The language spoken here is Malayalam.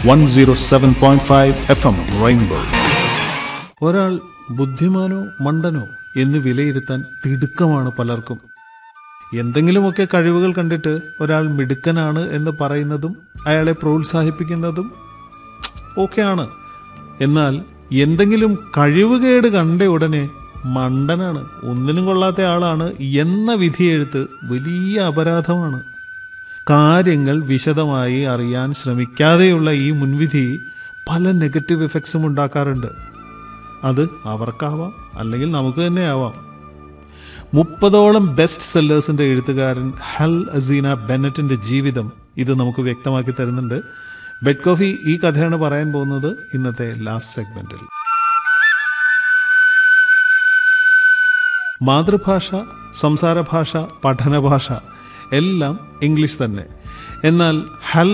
107.5 FM Rainbow. ഒരാൾ ബുദ്ധിമാനോ മണ്ടനോ എന്ന് വിലയിരുത്താൻ തിടുക്കമാണ് പലർക്കും എന്തെങ്കിലുമൊക്കെ കഴിവുകൾ കണ്ടിട്ട് ഒരാൾ മിടുക്കനാണ് എന്ന് പറയുന്നതും അയാളെ പ്രോത്സാഹിപ്പിക്കുന്നതും ഓക്കെയാണ് എന്നാൽ എന്തെങ്കിലും കഴിവുകേട് കണ്ട ഉടനെ മണ്ടനാണ് ഒന്നിനും കൊള്ളാത്ത ആളാണ് എന്ന വിധിയെഴുത്ത് വലിയ അപരാധമാണ് കാര്യങ്ങൾ വിശദമായി അറിയാൻ ശ്രമിക്കാതെയുള്ള ഈ മുൻവിധി പല നെഗറ്റീവ് എഫക്ട്സും ഉണ്ടാക്കാറുണ്ട് അത് അവർക്കാവാം അല്ലെങ്കിൽ നമുക്ക് തന്നെ ആവാം മുപ്പതോളം ബെസ്റ്റ് സെല്ലേഴ്സിന്റെ എഴുത്തുകാരൻ ഹൽ അസീന ബെന്നറ്റിന്റെ ജീവിതം ഇത് നമുക്ക് വ്യക്തമാക്കി തരുന്നുണ്ട് ബെഡ് കോഫി ഈ കഥയാണ് പറയാൻ പോകുന്നത് ഇന്നത്തെ ലാസ്റ്റ് സെഗ്മെന്റിൽ മാതൃഭാഷ സംസാരഭാഷ പഠനഭാഷ എല്ലാം ഇംഗ്ലീഷ് തന്നെ എന്നാൽ ഹൽ